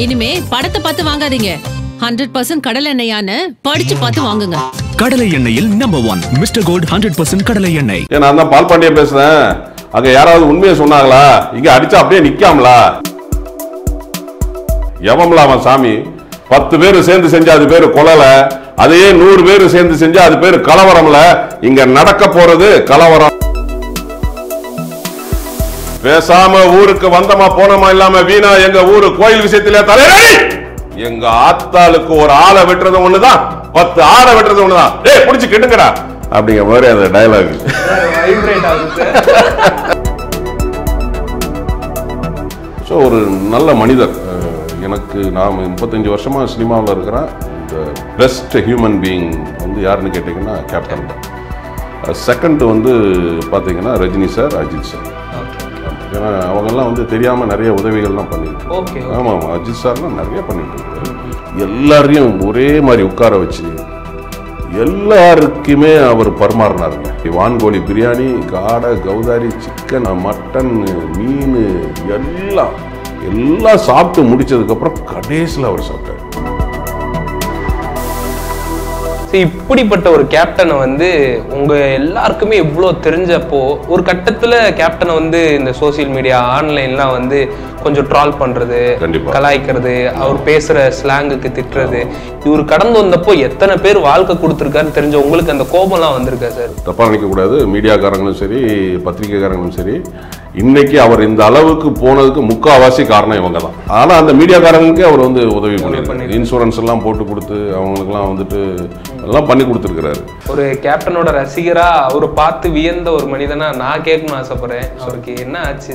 இனிமே படத்தை பார்த்து வாங்காதீங்க ஹண்ட்ரட் பர்சன்ட் கடல் எண்ணெயான்னு படிச்சு பார்த்து வாங்குங்க கடலை எண்ணெயில் number one mister gold hundred percent கடலை எண்ணெய் ஏன் நான் தான் பால் பாண்டியன் பேசுறேன் அங்க யாராவது உண்மையை சொன்னாங்களா இங்க அடிச்சா அப்படியே நிக்காமலா எவம்ல அவன் சாமி பத்து பேர் சேர்ந்து செஞ்சா அது பேரு கொலல அதையே நூறு பேர் சேர்ந்து செஞ்சா அது பேரு கலவரம்ல இங்க நடக்க போறது கலவரம் பேசாம ஊருக்கு வந்தமா போனமா இல்லாம வீணா எங்க ஊரு கோயில் விஷயத்திலே தலைவரி எங்க ஆத்தாளுக்கு ஒரு ஆளை வெட்டுறது ஒண்ணுதான் பத்து ஆளை வெட்டுறது ஒண்ணுதான் டேய் புடிச்சு கெட்டுங்கடா அப்படிங்கிற மாதிரி அந்த டயலாக் ஸோ ஒரு நல்ல மனிதர் அஹ், எனக்கு நான் முப்பத்தஞ்சு வருஷமா சினிமாவில் இருக்கிறேன் இந்த பெஸ்ட் ஹியூமன் பீயிங் வந்து யாருன்னு கேட்டிங்கன்னா கேப்டன் தான் செகண்ட் வந்து பார்த்தீங்கன்னா ரஜினி சார் அஜித் சார் ஏன்னா அவங்கெல்லாம் வந்து தெரியாமல் நிறைய உதவிகள்லாம் Okay, பண்ணிட்டு okay. ஆமாம் ஆமாம் அஜித் சார்லாம் நிறைய பண்ணிட்டு இருக்காரு எல்லாரையும் ஒரே மாதிரி உட்கார வச்சு எல்லாருக்குமே அவர் பரிமாறினாருங்க வான்கோழி பிரியாணி காடை கௌதாரி சிக்கன் மட்டன் மீன் எல்லாம் எல்லாம் சாப்பிட்டு முடிச்சதுக்கப்புறம் கடைசியில் அவர் சாப்பிட்டார் So, இப்படிப்பட்ட ஒரு கேப்டனை வந்து உங்க எல்லாருக்குமே இவ்வளோ தெரிஞ்சப்போ ஒரு கட்டத்துல கேப்டனை வந்து இந்த சோஷியல் மீடியா ஆன்லைன்லாம் வந்து கொஞ்சம் ட்ரால் பண்றது கண்டிப்பா. கலாய்க்கிறது அவர் பேசுற ஸ்லாங்குக்கு திட்டுறது இவர் கடந்து வந்தப்போ எத்தனை பேர் வாழ்க்கை கொடுத்துருக்காருன்னு தெரிஞ்ச உங்களுக்கு அந்த கோபம்லாம் வந்திருக்கா சார் தப்பாக நினைக்கக்கூடாது மீடியாக்காரங்களும் சரி பத்திரிகைக்காரங்களும் சரி இன்னைக்கு அவர் இந்த அளவுக்கு போனதுக்கு முக்காவாசி காரணம் இவங்க தான் ஆனால் அந்த மீடியாக்காரங்களுக்கு அவர் வந்து உதவி பண்ணியிருக்காரு இன்சூரன்ஸ் எல்லாம் போட்டு கொடுத்து அவங்களுக்குலாம் வந்துட்டு எல்லாம் பண்ணி கொடுத்துருக்கிறாரு ஒரு கேப்டனோட ரசிகரா அவரை பார்த்து வியந்த ஒரு மனிதனா நான் கேட்கணும்னு ஆசைப்படுறேன் அவருக்கு என்ன ஆச்சு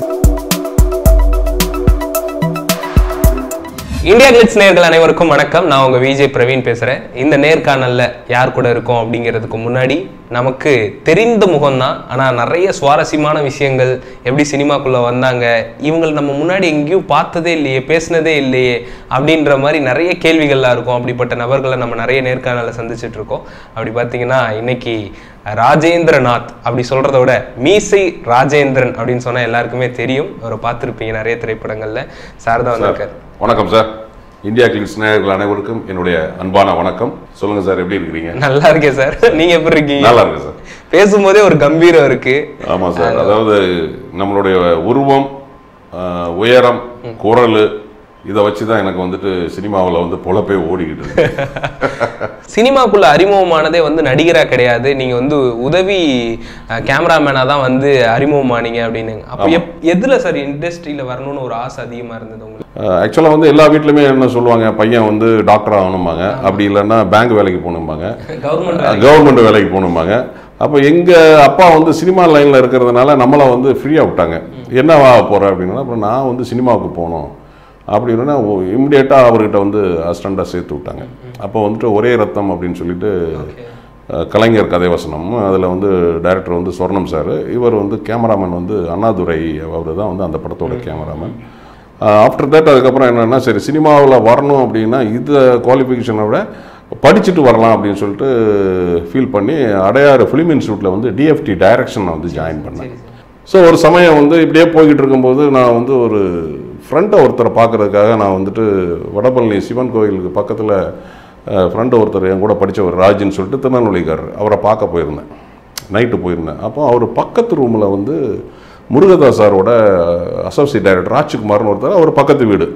இந்தியா கிளிட்ஸ் நேர்கள் அனைவருக்கும் வணக்கம் நான் உங்க விஜய் பிரவீன் பேசுறேன் இந்த நேர்காணல்ல யார் கூட இருக்கோம் அப்படிங்கிறதுக்கு முன்னாடி நமக்கு தெரிந்த முகம்தான் ஆனா நிறைய சுவாரஸ்யமான விஷயங்கள் எப்படி சினிமாக்குள்ள வந்தாங்க இவங்க நம்ம முன்னாடி எங்கேயும் பார்த்ததே இல்லையே பேசினதே இல்லையே அப்படின்ற மாதிரி நிறைய கேள்விகள்லாம் இருக்கும் அப்படிப்பட்ட நபர்களை நம்ம நிறைய நேர்காணல சந்திச்சுட்டு இருக்கோம் அப்படி பார்த்தீங்கன்னா இன்னைக்கு ராஜேந்திரநாத் அப்படி சொல்றத விட மீசை ராஜேந்திரன் அப்படின்னு சொன்னா எல்லாருக்குமே தெரியும் அவரை பார்த்துருப்பீங்க நிறைய திரைப்படங்கள்ல சார் தான் வந்திருக்காரு வணக்கம் சார் இந்தியா கிளிக்ஸ் நேயர்கள் அனைவருக்கும் என்னுடைய அன்பான வணக்கம் சொல்லுங்க சார் எப்படி இருக்கிறீங்க நல்லா இருக்கேன் சார் நீங்க எப்படி இருக்கீங்க நல்லா இருக்கு சார் பேசும்போதே ஒரு கம்பீரம் இருக்கு ஆமா சார் அதாவது நம்மளுடைய உருவம் ஆஹ், உயரம் குரல் இதை வச்சு தான் எனக்கு வந்துட்டு சினிமாவில் வந்து பொழப்பே ஓடிக்கிட்டு இருக்கு சினிமாக்குள்ள அறிமுகமானதே வந்து நடிகரா கிடையாது நீங்க வந்து உதவி கேமராமேனா தான் வந்து அறிமுகமானீங்க அப்படின்னு அப்போ எப் எதுல சார் இண்டஸ்ட்ரியில வரணும்னு ஒரு ஆசை அதிகமா இருந்தது உங்களுக்கு ஆக்சுவலாக வந்து எல்லா வீட்லையுமே என்ன சொல்லுவாங்க பையன் வந்து டாக்டர் ஆகணும்பாங்க அப்படி இல்லைன்னா பேங்க் வேலைக்கு போகணும்பாங்க கவர்மெண்ட் கவர்மெண்ட் வேலைக்கு போகணும்பாங்க அப்போ எங்கள் அப்பா வந்து சினிமா லைனில் இருக்கிறதுனால நம்மளை வந்து ஃப்ரீயாக விட்டாங்க என்னவா போகிற அப்படின்னா அப்புறம் நான் வந்து சினிமாவுக்கு போகணும் அப்படின்னா இம்மிடியேட்டாக அவர்கிட்ட வந்து அசிஸ்டண்ட்டாக சேர்த்து விட்டாங்க அப்போ வந்துட்டு ஒரே ரத்தம் அப்படின்னு சொல்லிட்டு அஹ், கலைஞர் கதைவசனம் அதில் வந்து டைரக்டர் வந்து சொர்ணம் சார் இவர் வந்து கேமராமேன் வந்து அண்ணாதுரை அவர் தான் வந்து அந்த படத்தோட கேமராமேன் ஆஃப்டர் தட் அதுக்கப்புறம் என்னென்னா சரி சினிமாவில் வரணும் அப்படின்னா இந்த குவாலிஃபிகேஷனை விட படிச்சுட்டு வரலாம் அப்படின்னு சொல்லிட்டு ஃபீல் பண்ணி அடையாறு ஃபிலிம் இன்ஸ்டியூட்டில் வந்து டிஎஃப்டி டைரக்ஷன் வந்து ஜாயின் பண்ணேன் ஸோ ஒரு சமயம் வந்து இப்படியே போய்கிட்டு இருக்கும்போது நான் வந்து ஒரு ஃப்ரெண்டை ஒருத்தரை பார்க்கறதுக்காக நான் வந்துட்டு வடபழனி சிவன் கோயிலுக்கு பக்கத்தில் ஃப்ரெண்டு ஒருத்தர் என் கூட படித்தவர் ராஜின்னு சொல்லிட்டு திருநெல்வேலிக்காரர் அவரை பார்க்க போயிருந்தேன் நைட்டு போயிருந்தேன் அப்போ அவர் பக்கத்து ரூமில் வந்து முருகதாஸ் சாரோட அசோசியேட் டைரக்டர் ராஜ்குமார்னு ஒருத்தர் அவர் பக்கத்து வீடு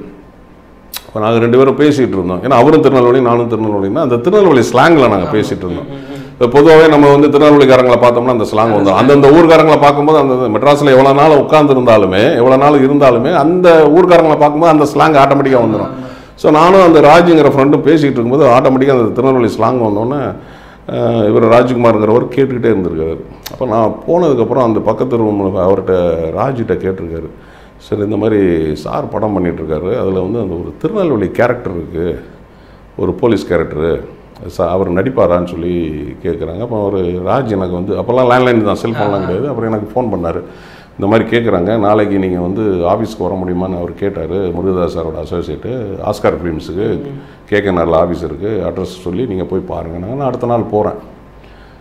இப்போ நாங்கள் ரெண்டு பேரும் பேசிகிட்டு இருந்தோம் ஏன்னா அவரும் திருநெல்வேலி நானும் திருநெல்வேலினா அந்த திருநெல்வேலி ஸ்லாங்கில் நாங்கள் பேசிகிட்டு இருந்தோம் பொதுவாகவே நம்ம வந்து திருநெல்வேலிக்காரங்களை பார்த்தோம்னா அந்த ஸ்லாங் வந்துடும் அந்தந்த ஊர்க்காரங்களை பார்க்கும்போது அந்த மெட்ராஸில் எவ்வளோ நாள் உட்காந்துருந்தாலுமே எவ்வளோ நாள் இருந்தாலுமே அந்த ஊர்க்காரங்களை பார்க்கும்போது அந்த ஸ்லாங் ஆட்டோமேட்டிக்காக வந்துடும் ஸோ நானும் அந்த ராஜுங்கிற ஃப்ரெண்டும் பேசிகிட்டு இருக்கும்போது ஆட்டோமேட்டிக்காக அந்த திருநெல்வேலி ஸ்லாங் வந்தோடனே அஹ், இவர் ராஜ்குமார்ங்கிறவர் கேட்டுக்கிட்டே இருந்திருக்காரு அப்போ நான் போனதுக்கப்புறம் அந்த பக்கத்து ரூமில் அவர்கிட்ட ராஜுகிட்ட கேட்டிருக்காரு சரி இந்த மாதிரி சார் படம் பண்ணிட்டு இருக்காரு அதில் வந்து அந்த ஒரு திருநெல்வேலி கேரக்டர் இருக்குது ஒரு போலீஸ் கேரக்டரு சா அவர் நடிப்பாரான்னு சொல்லி கேட்குறாங்க அப்போ அவர் ராஜ் எனக்கு வந்து அப்போல்லாம் லேண்ட்லைன் தான் செல்ஃபோன்லாம் கிடையாது அப்புறம் எனக்கு ஃபோன் பண்ணார் இந்த மாதிரி கேட்குறாங்க நாளைக்கு நீங்கள் வந்து ஆஃபீஸ்க்கு வர முடியுமான்னு அவர் கேட்டார் முருகதாஸ் சாரோட அசோசியேட்டு ஆஸ்கார் ஃபிலிம்ஸுக்கு கேகேஆரில் ஆஃபீஸ் இருக்குது அட்ரஸ் சொல்லி நீங்கள் போய் பாருங்க நான் அடுத்த நாள் போகிறேன்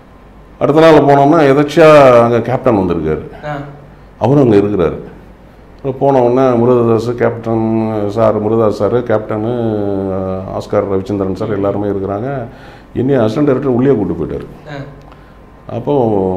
அடுத்த நாள் போனோம்னா எதாச்சியாக அங்கே கேப்டன் வந்திருக்காரு அவரும் அங்கே இருக்கிறாரு அப்புறம் போன உடனே Murugadoss captain sir Murugadoss sir captain Oscar Ravichandran sir எல்லாருமே இருக்கிறாங்க என்னைய அசிஸ்டன்ட் டைரக்டர் உள்ளே கூட்டு போயிட்டார் அப்போ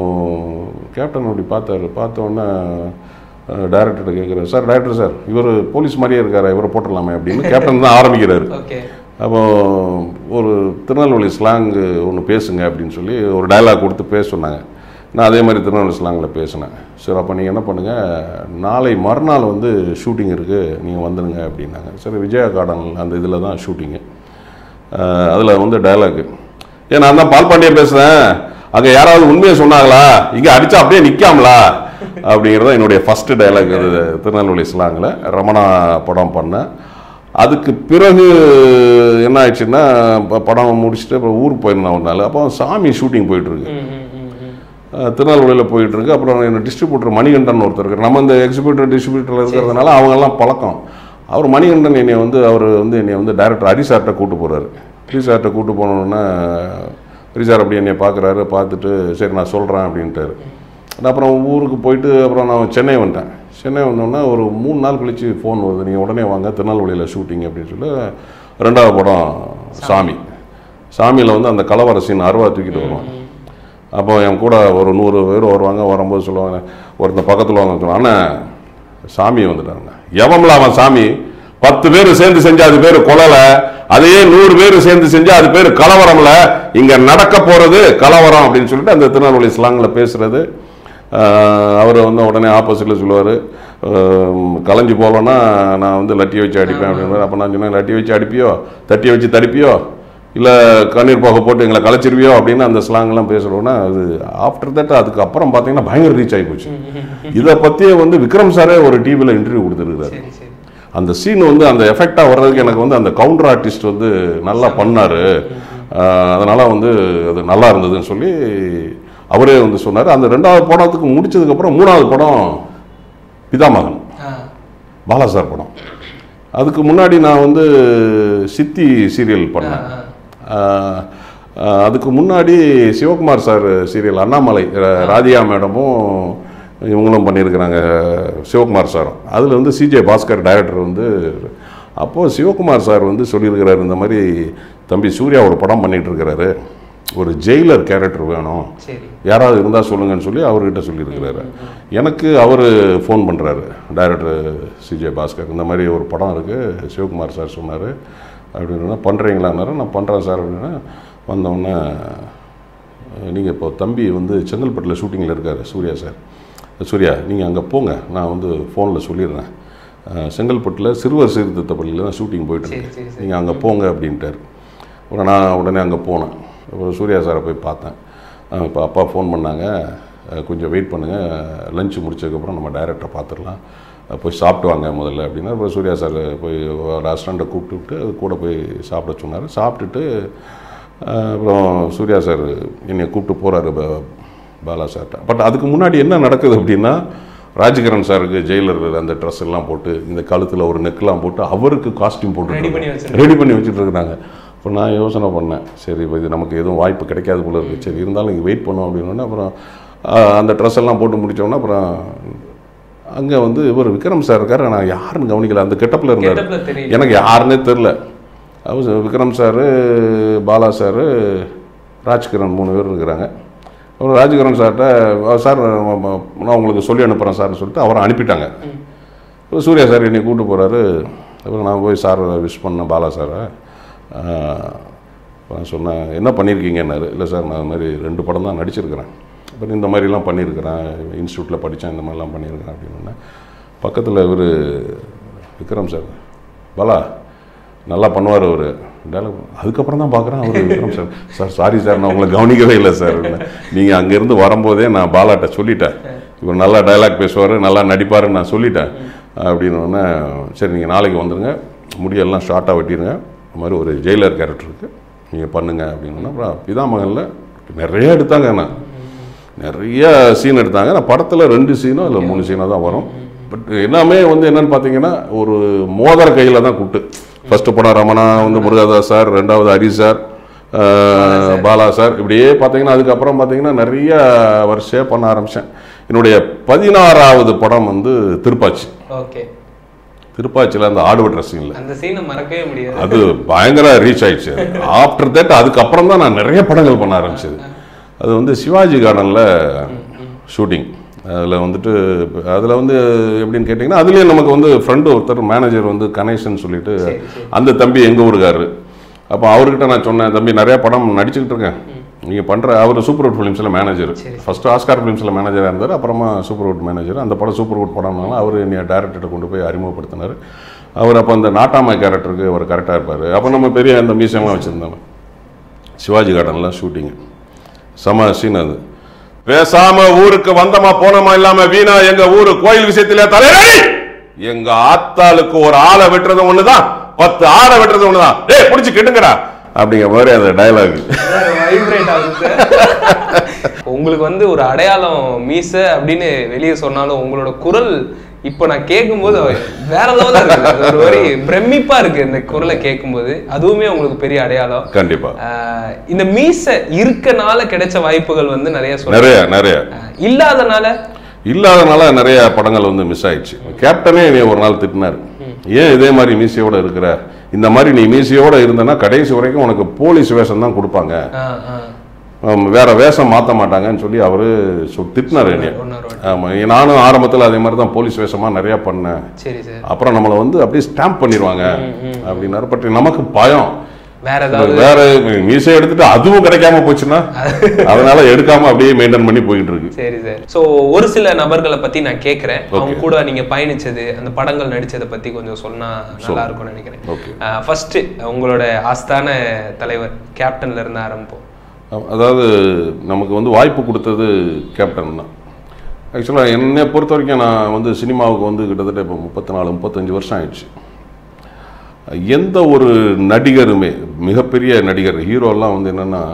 கேப்டன் அப்படி பார்த்தாரு பார்த்த உடனே டைரக்டர்கிட்ட கேட்குறாரு சார் டைரக்டர் சார் இவர் போலீஸ் மாதிரியே இருக்காரு இவரை போட்டுடலாமே அப்படின்னு கேப்டன் தான் ஆரம்பிக்கிறாரு ஓகே அப்போ ஒரு திருநெல்வேலி ஸ்லாங்கு ஒன்று பேசுங்க அப்படின்னு சொல்லி ஒரு டயலாக் கொடுத்து பேச சொன்னாங்க நான் அதே மாதிரி திருநெல்வேலி ஸ்லாங்கில் பேசினேன் சரி அப்போ நீங்கள் என்ன பண்ணுங்கள் நாளை மறுநாள் வந்து ஷூட்டிங் இருக்குது நீங்கள் வந்துடுங்க அப்படின்னாங்க சரி விஜயா கார்டன் அந்த இதில் தான் ஷூட்டிங்கு அதில் வந்து டயலாக்கு ஏன் நான் தான் பால் பாண்டியன் பேசுகிறேன் அங்கே யாராவது உண்மையை சொன்னாங்களா இங்கே அடித்தா அப்படியே நிற்காமலா அப்படிங்கிறது என்னுடைய ஃபஸ்ட்டு டயலாக் அது திருநெல்வேலி ஸ்லாங்கில் ரமணா படம் பண்ணேன் அதுக்கு பிறகு என்ன ஆயிடுச்சுன்னா ப- படம் முடிச்சுட்டு அப்புறம் ஊருக்கு போயிருந்தேன் ஒரு நாள் அப்போ சாமி ஷூட்டிங் போயிட்டுருக்கு திருநெல்வேலியில் போயிட்டு இருக்கு அப்புறம் என்ன டிஸ்ட்ரிபியூட்டர் மணிகண்டன் ஒருத்தர் இருக்கார் நம்ம இந்த எக்ஸிபியூட்டர் டிஸ்ட்ரிபியூட்டர் இருக்கிறதுனால அவங்கெல்லாம் பழக்கம் அவர் மணிகண்டன் என்னை வந்து அவர் வந்து என்னை வந்து டைரக்டர் ஹரி சார்கிட்ட கூட்டு போகிறாரு ஹரி சார்கிட்ட கூட்டு போனோன்னே ஹரி சார் அப்படி என்னை பார்க்குறாரு பார்த்துட்டு சரி நான் சொல்கிறேன் அப்படின்ட்டாரு நான் அப்புறம் ஊருக்கு போயிட்டு அப்புறம் நான் சென்னை வந்துட்டேன் சென்னை வந்தோடனே ஒரு மூணு நாள் கழிச்சு ஃபோன் வருது நீங்கள் உடனே வாங்க திருநெல்வேலியில் ஷூட்டிங் அப்படின்னு சொல்லி ரெண்டாவது படம் சாமி சாமியில் வந்து அந்த கலவர சீன் அருவா தூக்கிட்டு வருவான் அப்போ என் கூட ஒரு நூறு பேர் வருவாங்க வரும்போது சொல்லுவாங்க ஒருத்தன் பக்கத்தில் வாங்க சொல்லுவாங்க அண்ணன் சாமி வந்துட்டாங்க எவம்ல அவன் சாமி பத்து பேர் சேர்ந்து செஞ்சா அது பேர் கொலலை அதையே நூறு பேர் சேர்ந்து செஞ்சா அது பேர் கலவரம்ல இங்க நடக்க போறது கலவரம் அப்படின்னு சொல்லிட்டு அந்த திருநெல்வேலி ஸ்லாங்ல பேசுறது அவர் வந்து உடனே ஆப்போசிட்டில் சொல்லுவார் கலைஞ்சு போகலன்னா நான் வந்து லட்டியை வச்சு அடிப்பேன் அப்படின்னு அப்போ நான் சொன்னேன் லட்டியை வச்சு அடிப்பியோ தட்டியை வச்சு தடிப்பியோ இல்லை கண்ணீர் போக போட்டு எங்களை கலைச்சிருவியோ அப்படின்னு அந்த ஸ்லாங்லாம் பேசுகிறோன்னா அது ஆஃப்டர் தட் அதுக்கு அப்புறம் பார்த்தீங்கன்னா பயங்கர ரீச் ஆகி போச்சு இதை பற்றியே வந்து விக்ரம் சாரே ஒரு டிவியில் இன்டர்வியூ கொடுத்துருக்காரு சரி சரி அந்த சீன் வந்து அந்த எஃபெக்டாக வர்றதுக்கு எனக்கு வந்து அந்த கவுண்டர் ஆர்டிஸ்ட் வந்து நல்லா பண்ணார் அதனால் வந்து அது நல்லா இருந்ததுன்னு சொல்லி அவரே வந்து சொன்னார் அந்த ரெண்டாவது படத்துக்கு முடிச்சதுக்கப்புறம் மூணாவது படம் பிதாமகன் ஆ பாலா சார் படம் அதுக்கு முன்னாடி நான் வந்து சித்தி சீரியல் பண்ணேன் ஆஹ், ஆஹ், அதுக்கு முன்னாடி சிவகுமார் சார் சீரியல் அண்ணாமலை ர- ராதிகா மேடமும் இவங்களும் பண்ணியிருக்கிறாங்க சிவகுமார் சாரும் அதில் வந்து சிஜே பாஸ்கர் டைரக்டர் வந்து அப்போது சிவகுமார் சார் வந்து சொல்லியிருக்கிறாரு இந்த மாதிரி தம்பி சூர்யா ஒரு படம் பண்ணிட்டு இருக்கிறாரு ஒரு ஜெயிலர் கேரக்டர் வேணும் சரி யாராவது இருந்தால் சொல்லுங்கன்னு சொல்லி அவர்கிட்ட சொல்லியிருக்கிறாரு எனக்கு அவர் ஃபோன் பண்ணுறாரு டைரக்டர் சிஜே பாஸ்கர் இந்த மாதிரி ஒரு படம் இருக்குது சிவகுமார் சார் சொன்னார் அப்படின்னா பண்ணுறீங்களான்னாரு நான் பண்ணுறேன் சார் அப்படின்னா வந்தோடனே நீங்கள் இப்போ தம்பி வந்து செங்கல்பட்டில் ஷூட்டிங்கில் இருக்கார் சூர்யா சார் சூர்யா நீங்கள் அங்கே போங்க நான் வந்து ஃபோனில் சொல்லிடுறேன் அஹ், செங்கல்பட்டில் சிறுவர் சீர்திருத்த பள்ளியில் தான் ஷூட்டிங் போயிட்டுருக்கு சரி, சரி. நீங்கள் அங்கே போங்க அப்படின்ட்டார் அப்புறம் நான் உடனே அங்கே போனேன் அப்புறம் சூர்யா சாரை போய் பார்த்தேன் இப்போ அப்பா ஃபோன் பண்ணாங்க அஹ் கொஞ்சம் வெயிட் பண்ணுங்கள் லஞ்சு முடிச்சதுக்கப்புறம் நம்ம டைரக்டரை பார்த்துடலாம் அஹ் போய் சாப்பிட்டு வாங்க முதல்ல அப்படின்னா அப்புறம் சூர்யா சார் போய் ரெஸ்டாரண்ட்டை கூப்பிட்டுட்டு அது கூட போய் சாப்பிட சொன்னார் சாப்பிட்டுட்டு அஹ் அப்புறம் சூர்யா சார் என்னை கூப்பிட்டு போகிறாரு பாலா சார்கிட்ட பட் அதுக்கு முன்னாடி என்ன நடக்குது அப்படின்னா ராஜகிரண் சாருக்கு ஜெயிலர் அந்த ட்ரெஸ் எல்லாம் போட்டு இந்த கழுத்தில் ஒரு நெக்லாம் போட்டு அவருக்கு காஸ்டியூம் போட்டு Ready பண்ணி வச்சிருக்காங்க. ரெடி பண்ணி வச்சுட்டு இருக்கிறாங்க இப்போ நான் யோசனை பண்ணேன் சரி இப்போ இது நமக்கு எதுவும் வாய்ப்பு கிடைக்காது போல இருக்குது சரி இருந்தாலும் இங்கே வெயிட் பண்ணுவோம் அப்படின்னு அப்புறம் ஆஹ், அந்த ட்ரெஸ் எல்லாம் போட்டு முடிச்சோன்னே அப்புறம் அங்கே வந்து இவர் விக்ரம் சார் இருக்காரு நான் யாருன்னு கவனிக்கல அந்த கெட்டப்பில் இருந்தார் கெட்டப்ல தெரியல எனக்கு யாருன்னே தெரில அவர் விக்ரம் சார் பாலா சார் ராஜ்கிரண் மூணு பேர் இருக்கிறாங்க அப்புறம் ராஜ்கிரண் சார்கிட்ட சார் நான் உங்களுக்கு சொல்லி அனுப்புகிறேன் சார்னு சொல்லிட்டு அவரை அனுப்பிட்டாங்க அப்புறம் சூர்யா சார் என்னை கூப்பிட்டு போகிறாரு அப்புறம் நான் போய் சார் விஷ் பண்ணேன் பாலா சாரை நான் சொன்னேன் என்ன பண்ணியிருக்கீங்கன்னாரு இல்லை சார் நான் இந்த மாதிரி ரெண்டு படம் தான் நடிச்சிருக்கிறேன் அப்புறம் இந்த மாதிரிலாம் பண்ணியிருக்கிறேன் இன்ஸ்டியூட்டில் படித்தேன் இந்த மாதிரிலாம் பண்ணியிருக்கிறேன் அப்படின்னு பக்கத்தில் இவர் விக்ரம் சார் பாலா நல்லா பண்ணுவார் அவர் டைலாக் அதுக்கப்புறம் தான் பார்க்குறேன் அவர் Vikram sir sir sorry sir நான் உங்களை கவனிக்கவே இல்லை சார் நீங்கள் அங்கேருந்து வரும்போதே நான் பாலாட்ட சொல்லிட்டேன் இவர் நல்லா டைலாக் பேசுவார் நல்லா நடிப்பாருன்னு நான் சொல்லிட்டேன் அப்படின்னு உடனே சரி நீங்கள் நாளைக்கு வந்துடுங்க முடியெல்லாம் ஷார்ட்டாக வெட்டிடுங்க இந்த மாதிரி ஒரு ஜெயிலர் கேரக்டர் இருக்குது நீங்கள் பண்ணுங்க அப்படின்னு அப்புறம் பிதாமகனில் நிறைய எடுத்தாங்க நான் நிறைய சீன் எடுத்தாங்க நான் படத்தில் ரெண்டு சீனோ இல்லை மூணு சீனோ தான் வரும் பட் எல்லாமே வந்து என்னன்னு பார்த்தீங்கன்னா ஒரு மோதிர கையில் தான் குட்டு ஃபர்ஸ்ட் படம் ரமணா வந்து முருகதாஸ் சார் ரெண்டாவது ஹரி சார் அஹ், பாலா சார் இப்படியே பார்த்தீங்கன்னா அதுக்கப்புறம் பார்த்தீங்கன்னா நிறைய வருஷம் பண்ண ஆரம்பித்தேன் என்னுடைய பதினாறாவது படம் வந்து திருப்பாச்சி ஓகே திருப்பாச்சியில் அந்த ஆடு வெட்டுற சீனில் அந்த சீனை மறக்கவே முடியாது அது பயங்கர ரீச் ஆயிடுச்சு ஆஃப்டர் தட் அதுக்கப்புறம் தான் நான் நிறைய படங்கள் பண்ண ஆரம்பிச்சது அது வந்து சிவாஜி கார்டனில் ஷூட்டிங் அதில் வந்துட்டு அதில் வந்து எப்படின்னு கேட்டிங்கன்னா அதுலேயும் நமக்கு வந்து ஃப்ரெண்டு ஒருத்தர் மேனேஜர் வந்து கணேசன் சொல்லிட்டு சரி, சரி. அந்த தம்பி எங்கள் ஊருக்காரு அப்போ அவர்கிட்ட நான் சொன்னேன் தம்பி நிறைய படம் நடிச்சுக்கிட்டு இருக்கேன் நீங்கள் பண்ணுற அவர் சூப்பர் வுட் ஃபிலிம்ஸில் மேனேஜர் சரி. ஃபர்ஸ்ட் ஆஸ்கார் ஃபிலிம்ஸில் மேனேஜராக இருந்தார் அப்புறமா சூப்பர் வுட் மேனேஜர் அந்த படம் சூப்பர் வுட் படம்னால அவர் என்னை டேரக்டர்கிட்ட கொண்டு போய் அறிமுகப்படுத்தினார் அவர் அப்போ அந்த நாட்டாமை கேரக்டருக்கு அவர் கரெக்டாக இருப்பார் அப்போ நம்ம பெரிய அந்த மியூசியம்லாம் வச்சுருந்தாங்க சிவாஜி கார்டனில் ஷூட்டிங்கு செம சீன் அது பேசாம ஊருக்கு வந்தமா போனோமா இல்லாம வீணா எங்க ஊரு கோயில் விஷயத்திலே தலைவரி எங்க ஆத்தாளுக்கு ஒரு ஆளை வெட்டுறது ஒண்ணுதான் பத்து ஆளை வெட்டுறது ஒண்ணுதான் ஏய் புடிச்சு கிட்டுங்கடா அப்படிங்கிற மாதிரி அந்த டயலாக் வைப்ரேட் ஆகுது சார் உங்களுக்கு வந்து ஒரு அடையாளம் மீச அப்படின்னு வெளியே சொன்னாலும் உங்களோட குரல் இப்போ நான் கேட்கும்போது வேற லெவலில் இருக்கு அது ஒரு மாதிரி பிரமிப்பா இருக்கு இந்த குரலை கேட்கும்போது அதுவுமே உங்களுக்கு பெரிய அடையாளம் கண்டிப்பா ஆஹ் இந்த மீச இருக்கனால கிடைச்ச வாய்ப்புகள் வந்து நிறைய சொல்ல நிறைய நிறைய இல்லாதனால இல்லாதனால நிறைய படங்கள் வந்து மிஸ் ஆயிடுச்சு கேப்டனே என்னை ஒரு நாள் திட்டினார் ஏன் இதே மாதிரி மீசையோட இருக்கிற இந்த மாதிரி நீ மீசையோட இருந்தனா கடைசி வரைக்கும் உனக்கு போலீஸ் வேஷம் தான் கொடுப்பாங்க ஆஹ் ஆஹ் ஆம், வேற வேஷம் மாற்ற மாட்டாங்கன்னு சொல்லி அவரு சொ- திட்டினாரு என்னைய ஒன்னொரு வாட்டி. ஆமா நானும் ஆரம்பத்தில் அதே மாதிரி தான் போலீஸ் வேஷமா நிறைய பண்ணேன் சரி சார் அப்புறம் நம்மளை வந்து அப்படியே ஸ்டாம்ப் பண்ணிடுவாங்க அப்படின்னாரு பட் நமக்கு பயம் வேற ஏதாவது வேற மீசை எடுத்துட்டு அதுவும் கிடைக்காம போச்சுன்னா அதனால எடுக்காம அப்படியே மெயின்டைன் பண்ணி போயிட்டு இருக்கு சரி சார் ஸோ ஒரு சில நபர்களை பத்தி நான் கேட்குறேன் அவங்க Okay. கூட நீங்க பயணிச்சது அந்த படங்கள் நடிச்சதை பத்தி கொஞ்சம் சொன்னா நல்லா இருக்கும்னு நினைக்கிறேன் Okay. ஃபர்ஸ்ட் உங்களோட ஆஸ்தான தலைவர் கேப்டன்ல இருந்து ஆரம்பிப்போம் அதாவது நமக்கு வந்து வாய்ப்பு கொடுத்தது கேப்டன் தான் ஆக்சுவலாக என்னை பொறுத்த வரைக்கும் நான் வந்து சினிமாவுக்கு வந்து கிட்டத்தட்ட இப்போ முப்பத்தி நாலு முப்பத்தஞ்சு வருஷம் ஆயிடுச்சு எந்த ஒரு நடிகருமே மிகப்பெரிய நடிகர் ஹீரோலாம் வந்து என்னென்னா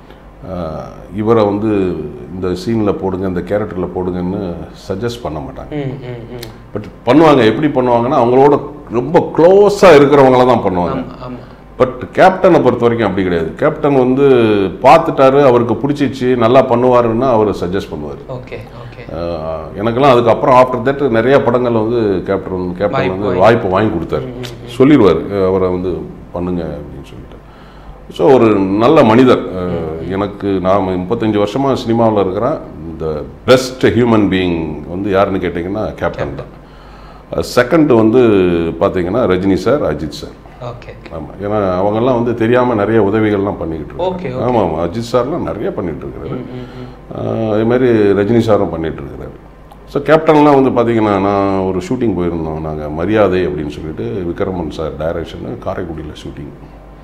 இவரை வந்து இந்த சீனில் போடுங்க இந்த கேரக்டரில் போடுங்கன்னு சஜஸ்ட் பண்ண மாட்டாங்க ம், ம், ம். பட் பண்ணுவாங்க எப்படி பண்ணுவாங்கன்னா அவங்களோட ரொம்ப க்ளோஸாக இருக்கிறவங்கள தான் பண்ணுவாங்க ஆமா பட் கேப்டனை பொறுத்த வரைக்கும் அப்படி கிடையாது கேப்டன் வந்து பார்த்துட்டாரு அவருக்கு பிடிச்சிச்சு நல்லா பண்ணுவாருன்னா அவர் சஜஸ்ட் பண்ணுவார் ஓகே ஓகே எனக்கெல்லாம் அதுக்கப்புறம் ஆஃப்டர் தட் நிறைய படங்கள் வந்து கேப்டன் கேப்டன் வாய்ப்பு வந்து வாங்கி- வாய்ப்பு வாங்கி கொடுத்தாரு சொல்லிடுவார் அவரை வந்து பண்ணுங்க அப்படின்னு சொல்லிட்டு ஸோ ஒரு நல்ல மனிதர் அஹ், எனக்கு நான் முப்பத்தஞ்சு வருஷமாக சினிமாவில் இருக்கிறேன் இந்த பெஸ்ட் ஹியூமன் பீயிங் வந்து யாருன்னு கேட்டிங்கன்னா கேப்டன் தான் செகண்ட் வந்து பார்த்தீங்கன்னா Rajini sir Ajith sir okay ஆமாம் ஏன்னா அவங்கெல்லாம் வந்து தெரியாமல் நிறைய உதவிகள்லாம் பண்ணிக்கிட்டு Okay, இருக்காங்க ஆமாம் ஆமாம் அஜித் சார்லாம் நிறைய பண்ணிட்டு இருக்காரு ஆஹ் அதே மாதிரி ரஜினி சாரும் பண்ணிட்டு இருக்காரு ஸோ கேப்டன்லாம் வந்து பார்த்தீங்கன்னா நான் ஒரு ஷூட்டிங் போயிருந்தோம் நாங்கள் மரியாதை அப்படின்னு சொல்லிட்டு விக்ரமன் சார் டைரக்ஷனு காரைக்குடியில் ஷூட்டிங்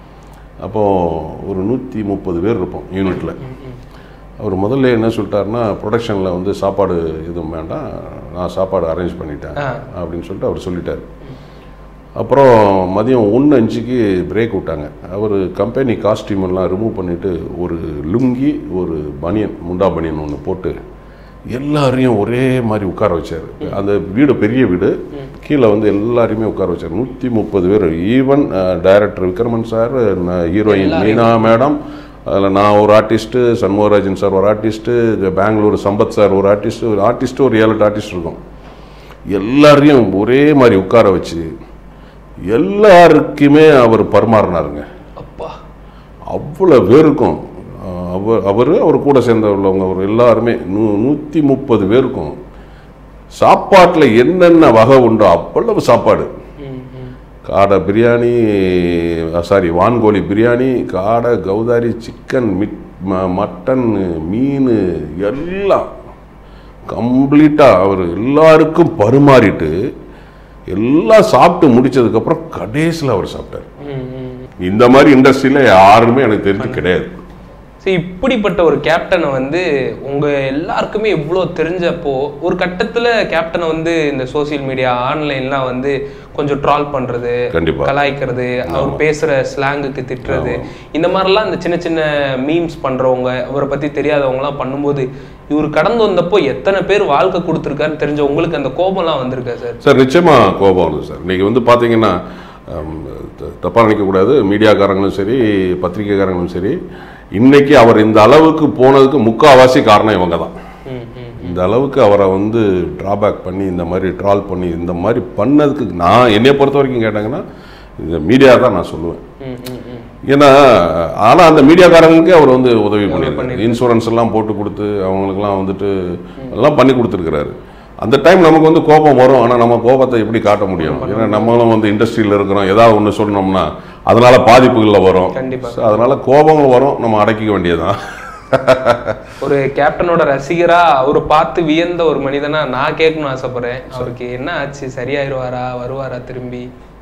அப்போது ஒரு நூற்றி முப்பது பேர் இருப்போம் யூனிட்டில் அவர் முதல்ல என்ன சொல்லிட்டாருன்னா ப்ரொடக்ஷனில் வந்து சாப்பாடு எதுவும் வேண்டாம் நான் சாப்பாடு அரேஞ்ச் பண்ணிட்டேன் ஆ. அப்படின்னு சொல்லிட்டு அவர் சொல்லிட்டார் அப்புறம் மதியம் ஒன்று அஞ்சுக்கு பிரேக் விட்டாங்க அவர் கம்பெனி காஸ்டியூம் எல்லாம் ரிமூவ் பண்ணிவிட்டு ஒரு லுங்கி ஒரு பனியன் முண்டா பனியன் ஒன்று போட்டு எல்லாரையும் ஒரே மாதிரி உட்கார வச்சார் அந்த வீடு பெரிய வீடு கீழே வந்து எல்லாரையுமே உட்கார வச்சார் நூற்றி முப்பது பேர் even director Vikraman sir heroine Meena madam அதில் நான் ஒரு ஆர்டிஸ்ட்டு சண்முகராஜன் சார் ஒரு ஆர்டிஸ்ட்டு பெங்களூர் சம்பத் சார் ஒரு ஆர்டிஸ்ட்டு ஒரு ஆர்டிஸ்ட்டு ஒரு ஏழு எட்டு ஆர்டிஸ்ட் இருக்கும் எல்லாரையும் ஒரே மாதிரி உட்கார வச்சு எல்லாருக்குமே அவர் பரிமாறினாருங்க அப்பா அவ்வளோ பேருக்கும் அஹ், அவர் அவர் அவர் கூட சேர்ந்த உள்ளவங்க அவர் எல்லாருமே நூ நூற்றி முப்பது பேருக்கும் சாப்பாட்டில் என்னென்ன வகை உண்டோ அவ்வளவு சாப்பாடு ம், ம். காடை பிரியாணி சாரி வான்கோழி பிரியாணி காடை கௌதாரி சிக்கன் மிட் ம- மட்டன் மீன் எல்லாம் கம்ப்ளீட்டாக அவர் எல்லாருக்கும் பரிமாறிட்டு எல்லாம் சாப்பிட்டு முடிச்சதுக்கப்புறம் கடைசியில் அவர் சாப்பிட்டார் ம், ம். இந்த மாதிரி இண்டஸ்ட்ரியில் யாருமே எனக்கு தெரிஞ்சு கிடையாது சரி இப்படிப்பட்ட ஒரு கேப்டனை வந்து உங்க எல்லாருக்குமே இவ்வளோ தெரிஞ்சப்போ ஒரு கட்டத்துல கேப்டனை வந்து இந்த சோஷியல் மீடியா ஆன்லைன்லாம் வந்து கொஞ்சம் ட்ரால் பண்றது கண்டிப்பா. கலாய்க்கிறது அவர் பேசுற ஸ்லாங்குக்கு திட்டுறது இந்த மாதிரிலாம் இந்த சின்ன சின்ன மீம்ஸ் பண்றவங்க அவரை பத்தி தெரியாதவங்கலாம் பண்ணும்போது இவர் கடந்து வந்தப்போ எத்தனை பேர் வாழ்க்கை கொடுத்துருக்காருன்னு தெரிஞ்ச உங்களுக்கு அந்த கோபம்லாம் வந்திருக்கா சார் சார் நிச்சயமாக கோபம் வருது சார் இன்னைக்கு வந்து பார்த்தீங்கன்னா ஹம், த- தப்பா நினைக்கக்கூடாது மீடியாக்காரங்களும் சரி பத்திரிக்கைக்காரங்களும் சரி இன்னைக்கு அவர் இந்த அளவுக்கு போனதுக்கு முக்காவாசி காரணம் இவங்க தான் ம் ம் இந்த இந்த அளவுக்கு அவரை வந்து ட்ராபேக் பண்ணி இந்த மாதிரி ட்ரால் பண்ணி இந்த மாதிரி பண்ணதுக்கு நான் என்னைய பொறுத்த வரைக்கும் கேட்டாங்கன்னா இந்த மீடியா தான் நான் சொல்லுவேன் ம், ம், ம். ஏன்னா ஆனால் அந்த மீடியாக்காரங்களுக்கே அவர் வந்து உதவி பண்ணியிருக்காரு இன்சூரன்ஸ் எல்லாம் போட்டு கொடுத்து அவங்களுக்குலாம் வந்துட்டு எல்லாம் பண்ணி கொடுத்துருக்கிறாரு அந்த டைம் நமக்கு வந்து கோபம் வரும் ஆனால் நம்ம கோபத்தை எப்படி காட்ட முடியும் ஏன்னா நம்மளும் வந்து இண்டஸ்ட்ரியில் இருக்கிறோம் ஏதாவது ஒன்று சொன்னோம்னா அதனால பாதிப்புகளில் வரும் கண்டிப்பா. So, அதனால கோபங்கள் வரும் நம்ம அடக்கிக்க வேண்டியதுதான் ஒரு கேப்டனோட ரசிகரா அவரை பார்த்து வியந்த ஒரு மனிதனா நான் கேட்கணும்னு ஆசைப்படுறேன் அவருக்கு என்ன ஆச்சு சரியாயிருவாரா வருவாரா திரும்பி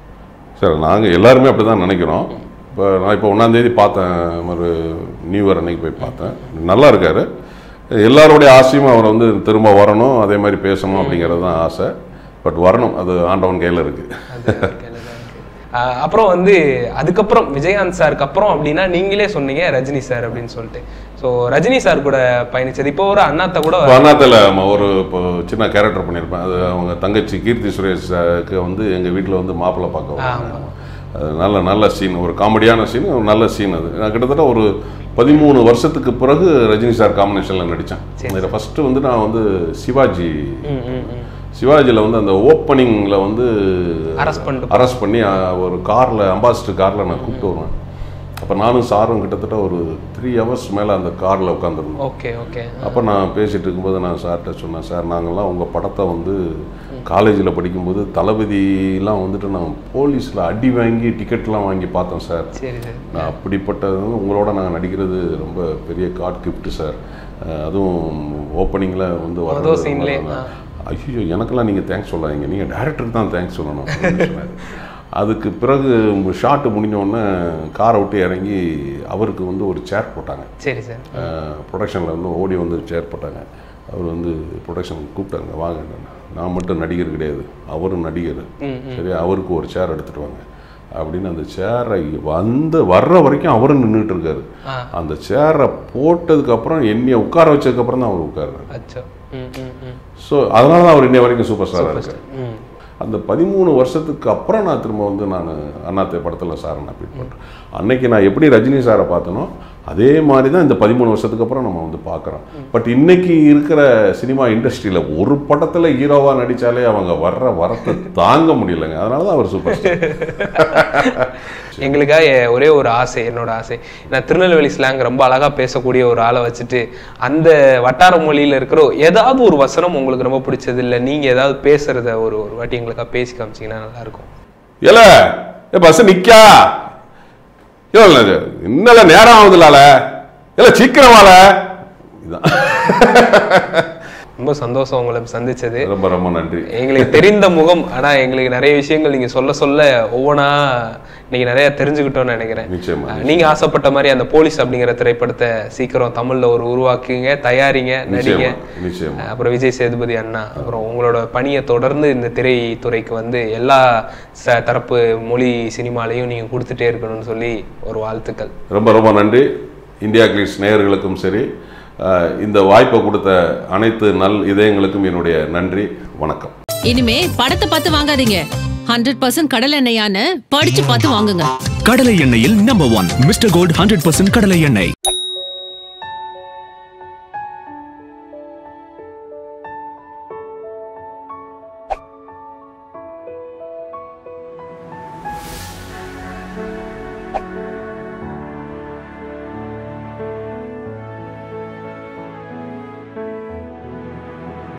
சார் நாங்கள் எல்லாருமே அப்படி தான் நினைக்கிறோம் இப்போ நான் இப்போ ஒன்றாந்தேதி பார்த்தேன் ஒரு நியூ இயர் அன்னைக்கு போய் பார்த்தேன் நல்லா இருக்காரு எல்லாருடைய ஆசையும் அவர் வந்து திரும்ப வரணும் அதே மாதிரி பேசணும் அப்படிங்கிறது தான் ஆசை பட் வரணும் அது ஆண்டவன் கையில் இருக்குது அது கையில தான் இருக்கு. ஆஹ் அப்புறம் வந்து அதுக்கப்புறம் விஜயகாந்த் சாருக்கு அப்புறம் அப்படின்னா நீங்களே சொன்னீங்க ரஜினி சார் அப்படின்னு சொல்லிட்டு ஸோ ரஜினி சார் கூட பயணிச்சது இப்போ ஒரு அண்ணாத்த கூட இப்போ அண்ணாத்தில் ஒரு இப்போ சின்ன கேரக்டர் பண்ணியிருப்பேன் அது அவங்க தங்கச்சி கீர்த்தி சுரேஷுக்கு வந்து எங்கள் வீட்டில் வந்து மாப்பிள்ளை பார்க்க வந்தாங்க. அது நல்ல நல்ல சீன் ஒரு காமெடியான சீன் ஒரு நல்ல சீன் அது நான் கிட்டத்தட்ட ஒரு பதிமூணு வருஷத்துக்கு பிறகு ரஜினி சார் காம்பினேஷனில் நடித்தேன் இதில் ஃபஸ்ட்டு வந்து நான் வந்து சிவாஜி ம், ம், ம். சிவாஜியில் வந்து அந்த ஓப்பனிங்கில் வந்து Arrest பண்ணிட்டு அரெஸ்ட் பண்ணி அஹ், ஒரு காரில் அம்பாசிடர் காரில் நான் கூப்பிட்டு வருவேன் அப்போ நானும் சாரும் கிட்டத்தட்ட ஒரு த்ரீ ஹவர்ஸ் மேலே அந்த காரில் உட்காந்துருந்தோம் ஓகே ஓகே அப்போ நான் பேசிட்டு இருக்கும்போது நான் சார்கிட்ட சொன்னேன் சார் நாங்கள்லாம் உங்கள் படத்தை வந்து காலேஜில் படிக்கும்போது தளபதிலாம் வந்துட்டு நான் போலீஸில் அடி வாங்கி டிக்கெட்லாம் வாங்கி பார்த்தோம் சார் சரி சரி நான் அப்படிப்பட்டது வந்து உங்களோட நாங்கள் நடிக்கிறது ரொம்ப பெரிய காட் கிஃப்ட் சார் அஹ் அதுவும் ஓப்பனிங்கில் வந்து மொதல் வர்றது scene லயே, ரொம்ப நல்லா- ஐயோ எனக்கெல்லாம் நீங்கள் தேங்க்ஸ் சொல்லாதீங்க நீங்கள் டேரக்டருக்கு தான் தேங்க்ஸ் சொல்லணும் அப்படின்னு சொன்னாரு. அதுக்கு பிறகு ஷாட்டு முடிஞ்ச உடனே காரை விட்டு இறங்கி அவருக்கு வந்து ஒரு சேர் போட்டாங்க சரி சார் ப்ரொடக்ஷனில் வந்து ஓடி வந்து சேர் போட்டாங்க அவர் வந்து ப்ரொடக்ஷன் கூப்பிட்டாங்க வாங்க நான் மட்டும் நடிகர் கிடையாது அவரும் நடிகர் சரி அவருக்கு ஒரு சேர் எடுத்துட்டு வாங்க அப்படின்னு அந்த சேரை வந்து வர்ற வரைக்கும் அவரும் நின்றுட்டு இருக்காரு ஆ. அந்த சேரை போட்டதுக்கப்புறம் என்னைய உட்கார வச்சதுக்கப்புறம் தான் அவர் உட்காருறாரு அச்சோ ம் ம் ம் ஸோ அதனால தான் அவர் இன்னைய வரைக்கும் சூப்பர் ஸ்டாராக இருக்கார் ம் அந்த பதிமூணு வருஷத்துக்கு அப்புறம் நான் திரும்ப வந்து நான் அண்ணாத்தை படத்தில் சாரை நான் மீட் பண்ணுறேன் அன்னைக்கு நான் எப்படி ரஜினி சாரை பார்த்தனோ அதே மாதிரி தான் இந்த பதிமூணு வருஷத்துக்கு அப்புறம் நம்ம வந்து பார்க்குறோம் பட் இன்னைக்கு இருக்கிற சினிமா இண்டஸ்ட்ரியில் ஒரு படத்தில் ஹீரோவாக நடித்தாலே அவங்க வர்ற வரத்தை தாங்க முடியலைங்க அதனால தான் அவர் சூப்பர் ஸ்டார் எங்களுக்காக எ- ஒரே ஒரு ஆசை என்னோட ஆசை நான் திருநெல்வேலி ஸ்லாங் ரொம்ப அழகா பேசக்கூடிய ஒரு ஆளை வச்சுட்டு அந்த வட்டார மொழியில இருக்கிற ஏதாவது ஒரு வசனம் உங்களுக்கு ரொம்ப பிடிச்சது இல்ல நீங்க ஏதாவது பேசுறத ஒரு ஒரு வாட்டி எங்களுக்காக பேசி காமிச்சீங்கன்னா நல்லா இருக்கும் ஏல ஏ பஸ் நிக்கா ஏ இன்னல நேரம் ஆகுதுலால இல்ல சீக்கிரம் வாழ இதுதான் ரொம்ப சந்தோஷம் உங்களை சந்திச்சது ரொம்ப ரொம்ப நன்றி எங்களுக்கு தெரிந்த முகம் ஆனா எங்களுக்கு நிறைய விஷயங்கள் நீங்க சொல்ல சொல்ல ஒவ்வொன்றா நீங்க நிறைய தெரிஞ்சுக்கிட்டோம்னு நினைக்கிறேன் நிச்சயமா, அஹ் நீங்க ஆசைப்பட்ட மாதிரி அந்த போலீஸ் அப்படிங்கிற திரைப்படத்தை சீக்கிரம் தமிழ்ல ஒரு உருவாக்குங்க தயாரிங்க நடிங்க நிச்சயமா நிச்சயமா அப்புறம் விஜய் சேதுபதி அண்ணா அப்புறம் உங்களோட பணியை தொடர்ந்து இந்த திரைத்துறைக்கு வந்து எல்லா ச தரப்பு மொழி சினிமாலையும் நீங்க கொடுத்துட்டே இருக்கணும்னு சொல்லி ஒரு வாழ்த்துக்கள் ரொம்ப ரொம்ப நன்றி இந்தியா கிளிஸ் நேயர்களுக்கும் சரி அஹ், இந்த வாய்ப்பை கொடுத்த அனைத்து நல் இதயங்களுக்கும் என்னுடைய நன்றி வணக்கம் இனிமே படத்தை பார்த்து வாங்காதீங்க ஹண்ட்ரட் பர்சன்ட் கடல் எண்ணெயான்னு படிச்சு பார்த்து வாங்குங்க கடலை எண்ணெயில் number one mister gold hundred percent கடலை எண்ணெய்